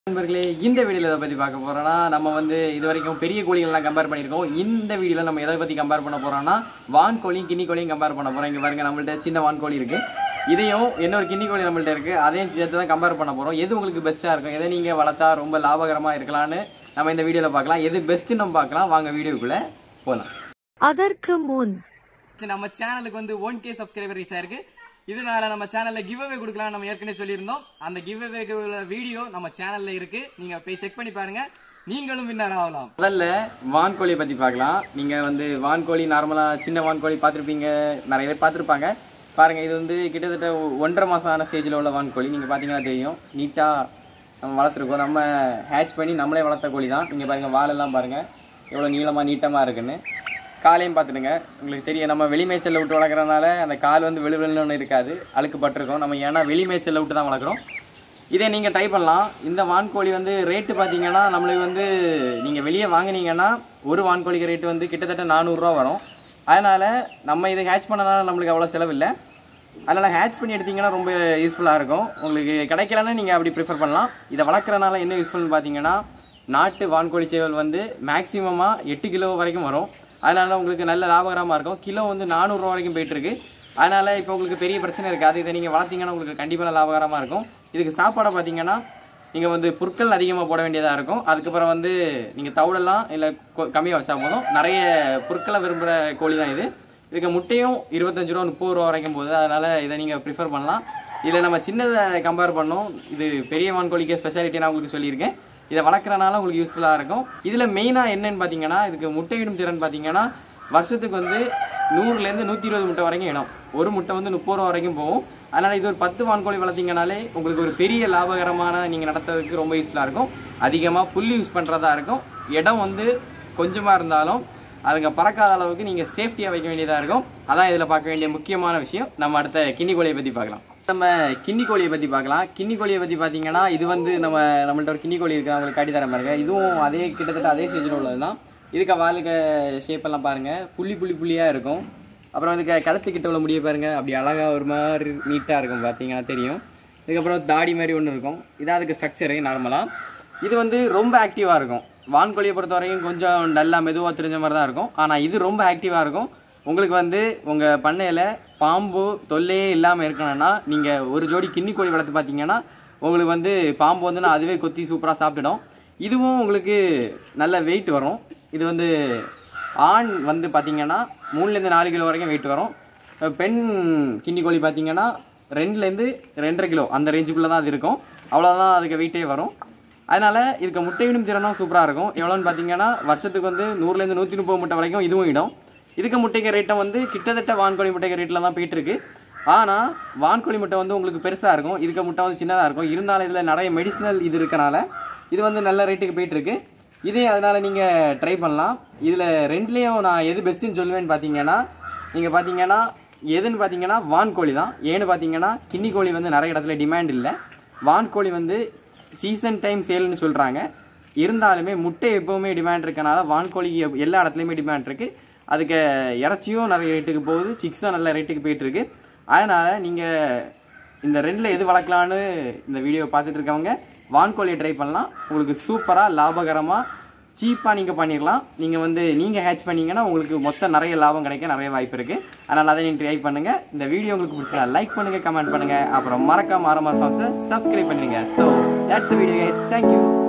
நண்பர்களே இந்த வீடியோவில் எதை பற்றி பார்க்க போகிறோன்னா நம்ம வந்து இது வரைக்கும் பெரிய கோழிகள்லாம் கம்பேர் பண்ணியிருக்கோம் இந்த வீடியோவில் நம்ம எதை பற்றி கம்பேர் பண்ண போகிறோம்னா வான் கோழியும் கின்னி கோழியும் கம்பேர் பண்ண போகிறோம் இங்கே பாருங்க நம்மள்ட்ட சின்ன வான் கோழி இருக்குது இதையும் இன்னொரு கின்னி கோழி நம்மள்ட்ட இருக்குது அதையும் சேர்த்து தான் கம்பேர் பண்ண போகிறோம் எது உங்களுக்கு பெஸ்ட்டாக இருக்கும் எதை நீங்கள் வளர்த்தா ரொம்ப லாபகரமாக இருக்கலாம்னு நம்ம இந்த வீடியோவில் பார்க்கலாம் எது பெஸ்ட்டுன்னு நம்ம பார்க்கலாம் வாங்க வீடியோக்குள்ளே போகலாம் அதற்கு முன் நம்ம சேனலுக்கு வந்து ஒன் கே சப்ஸ்கிரைபர் ரீச் ஆயிருக்கு இதனால நம்ம சேனல்ல கிவ் அவே கொடுக்கலாம் நம்ம ஏற்கனவே சொல்லியிருந்தோம் அந்த கிவ் அவே வீடியோ நம்ம சேனல்ல இருக்கு நீங்க போய் செக் பண்ணி பாருங்க நீங்களும் வின்னர் ஆகலாம் முதல்ல வான்கோழியை பத்தி பார்க்கலாம் நீங்க வந்து வான்கோழி நார்மலா சின்ன வான்கோழி பார்த்துருப்பீங்க நிறைய பேர் பார்த்துருப்பாங்க பாருங்க இது வந்து கிட்டத்தட்ட ஒன்றரை மாசம் ஆன ஸ்டேஜில் உள்ள வான்கோழி நீங்க பாத்தீங்கன்னா தெரியும் நீட்டா நம்ம வளர்த்துருக்கோம் நம்ம ஹேட்ச் பண்ணி நம்மளே வளர்த்த கோழி தான் இங்கே பாருங்கள் வாலெல்லாம் பாருங்கள் எவ்வளோ நீளமாக நீட்டமாக இருக்குன்னு காலையும் பார்த்துடுங்க உங்களுக்கு தெரியும் நம்ம வெளி மேய்ச்சலில் விட்டு வளர்க்குறதுனால அந்த கால் வந்து வெளுவெளுன்னு ஒன்று இருக்காது அழுக்கு பட்டிருக்கும் நம்ம ஏன்னா வெளி மேய்ச்சலில் விட்டு தான் வளர்க்குறோம் இதே நீங்கள் ட்ரை பண்ணலாம் இந்த வான்கோழி வந்து ரேட்டு பார்த்தீங்கன்னா நம்மளுக்கு வந்து நீங்கள் வெளியே வாங்குனீங்கன்னா ஒரு வான்கோழிக்கு ரேட்டு வந்து கிட்டத்தட்ட நானூறுரூவா வரும் அதனால் நம்ம இதை ஹேட்ச் பண்ணனால நம்மளுக்கு அவ்வளோ செலவில்லை அதனால் ஹேட்ச் பண்ணி எடுத்தீங்கன்னா ரொம்ப யூஸ்ஃபுல்லாக இருக்கும் உங்களுக்கு கிடைக்கலன்னா நீங்கள் அப்படி ப்ரிஃபர் பண்ணலாம் இதை வளர்க்குறனால என்ன யூஸ்ஃபுல்னு பார்த்தீங்கன்னா நாட்டு வான்கோழி சேவல் வந்து மேக்ஸிமமாக எட்டு கிலோ வரைக்கும் வரும் அதனால் உங்களுக்கு நல்ல லாபகரமாக இருக்கும் கிலோ வந்து நானூறுரூவா வரைக்கும் போயிட்டுருக்கு அதனால் இப்போ உங்களுக்கு பெரிய பிரச்சனை இருக்காது இதை நீங்கள் வளர்த்தீங்கன்னா உங்களுக்கு கண்டிப்பாக லாபகரமாக இருக்கும் இதுக்கு சாப்பாடை பார்த்தீங்கன்னா நீங்கள் வந்து புற்கள் அதிகமாக போட வேண்டியதாக இருக்கும் அதுக்கப்புறம் வந்து நீங்கள் தவிடெல்லாம் இல்லை கம்மியாக வச்சா போதும் நிறைய புற்களை விரும்புகிற கோழி தான் இது இதுக்கு முட்டையும் இருபத்தஞ்சு ரூபா முப்பது ரூபா வரைக்கும் போகுது அதனால் இதை நீங்கள் ப்ரிஃபர் பண்ணலாம் இதில் நம்ம சின்னதை கம்பேர் பண்ணோம் இது பெரிய வான்கோழிக்கு ஸ்பெஷாலிட்டி நான் உங்களுக்கு சொல்லியிருக்கேன் இதை வளர்க்குறனால உங்களுக்கு யூஸ்ஃபுல்லாக இருக்கும் இதில் மெயினாக என்னன்னு பார்த்தீங்கன்னா இதுக்கு முட்டையிடும் திறன் பார்த்தீங்கன்னா வருஷத்துக்கு வந்து நூறுலேருந்து நூற்றி இருபது முட்டை வரைக்கும் இடம் ஒரு முட்டை வந்து முப்பது ரூபா வரைக்கும் போகும் அதனால் இது ஒரு பத்து வான்கோழி வளர்த்தீங்கனாலே உங்களுக்கு ஒரு பெரிய லாபகரமான நீங்கள் நடத்துறதுக்கு ரொம்ப யூஸ்ஃபுல்லாக இருக்கும் அதிகமாக புல் யூஸ் பண்ணுறதா இருக்கும் இடம் வந்து கொஞ்சமாக இருந்தாலும் அதுங்க பறக்காத அளவுக்கு நீங்கள் சேஃப்டியாக வைக்க வேண்டியதாக இருக்கும் அதான் இதில் பார்க்க வேண்டிய முக்கியமான விஷயம் நம்ம அடுத்த கின்னி கோழியை பற்றி பார்க்கலாம் நம்ம கின்னி கோழியை பற்றி பார்க்கலாம் கின்னி கோழியை பற்றி பார்த்தீங்கன்னா இது வந்து நம்ம நம்மள்ட்ட ஒரு கின்னி கோழி இருக்குது அவங்களுக்கு காட்டி தர பாருங்க இதுவும் அதே கிட்டத்தட்ட அதே ஸ்டேஜில் உள்ளது தான் இதுக்கு வாளுக்கு ஷேப்பெல்லாம் பாருங்கள் புள்ளி புள்ளி புள்ளியாக இருக்கும் அப்புறம் இதுக்கு கழுத்துக்கிட்ட உள்ள முடிய பாருங்க அப்படி அழகாக ஒரு மாதிரி நீட்டாக இருக்கும் பார்த்தீங்கன்னா தெரியும் இதுக்கப்புறம் தாடி மாதிரி ஒன்று இருக்கும் இதான் அதுக்கு ஸ்ட்ரக்சரு நார்மலாக இது வந்து ரொம்ப ஆக்டிவாக இருக்கும் வான்கோழியை பொறுத்த வரைக்கும் கொஞ்சம் டல்லாக மெதுவாக தெரிஞ்ச மாதிரி தான் இருக்கும் ஆனால் இது ரொம்ப ஆக்டிவாக இருக்கும் உங்களுக்கு வந்து உங்கள் பண்ணையில் பாம்பு தொல்லையே இல்லாமல் இருக்கணும்னா நீங்கள் ஒரு ஜோடி கின்னி கோழி வளர்த்து பார்த்தீங்கன்னா உங்களுக்கு வந்து பாம்பு வந்துன்னா அதுவே கொத்தி சூப்பராக சாப்பிட்டுடும் இதுவும் உங்களுக்கு நல்ல வெயிட் வரும் இது வந்து ஆண் வந்து பார்த்தீங்கன்னா மூணுலேருந்து நாலு கிலோ வரைக்கும் வெயிட் வரும் பெண் கின்னி கோழி பார்த்தீங்கன்னா ரெண்டுலேருந்து ரெண்டரை கிலோ அந்த ரேஞ்சுக்குள்ளே தான் அது இருக்கும் அவ்வளோதான் அதுக்கு வெயிட்டே வரும் அதனால் இதுக்கு முட்டையிடும் திறனும் சூப்பராக இருக்கும் எவ்வளோன்னு பார்த்தீங்கன்னா வருஷத்துக்கு வந்து நூறுலேருந்து நூற்றி முப்பது முட்டை வரைக்கும் இதுவும் இடும் இதுக்கு முட்டைக்கு ரேட்டை வந்து கிட்டத்தட்ட வான்கோழி முட்டைக்கு ரேட்டில் தான் போயிட்டுருக்கு ஆனால் வான்கோழி முட்டை வந்து உங்களுக்கு பெருசாக இருக்கும் இதுக்கு முட்டை வந்து சின்னதாக இருக்கும் இருந்தாலும் இதில் நிறைய மெடிசினல் இது இருக்கனால இது வந்து நல்ல ரேட்டுக்கு போயிட்டுருக்கு இதே அதனால் நீங்கள் ட்ரை பண்ணலாம் இதில் ரெண்டுலேயும் நான் எது பெஸ்ட்டுன்னு சொல்லுவேன்னு பார்த்தீங்கன்னா நீங்கள் பார்த்தீங்கன்னா எதுன்னு பார்த்தீங்கன்னா வான்கோழி தான் ஏன்னு பார்த்தீங்கன்னா கின்னி கோழி வந்து நிறைய இடத்துல டிமாண்ட் இல்லை வான்கோழி வந்து சீசன் டைம் சேல்னு சொல்கிறாங்க இருந்தாலுமே முட்டை எப்போவுமே டிமாண்ட் இருக்கனால வான்கோழிக்கு எப்- எல்லா இடத்துலையுமே டிமாண்ட் இருக்குது அதுக்கு இறைச்சியும் நிறைய ரேட்டுக்கு போகுது சிக்ஸும் நல்ல ரேட்டுக்கு போயிட்டுருக்கு அதனால் நீங்கள் இந்த ரெண்டில் எது வளர்க்கலான்னு இந்த வீடியோ பார்த்துட்டு இருக்கவங்க வான்கோழியை ட்ரை பண்ணலாம் உங்களுக்கு சூப்பராக லாபகரமாக சீப்பாக நீங்கள் பண்ணிடலாம் நீங்கள் வந்து நீங்கள் ஹேட்ச் பண்ணீங்கன்னா உங்களுக்கு மொத்தம் நிறைய லாபம் கிடைக்க நிறைய வாய்ப்பு இருக்குது அதனால் அதை நீங்கள் ட்ரை பண்ணுங்கள் இந்த வீடியோ உங்களுக்கு பிடிச்சா லைக் பண்ணுங்கள் கமெண்ட் பண்ணுங்கள் அப்புறம் மறக்காம ஆரம்ப ஃபார்ம்ஸை சப்ஸ்கிரைப் பண்ணுங்க so that's video guys thank you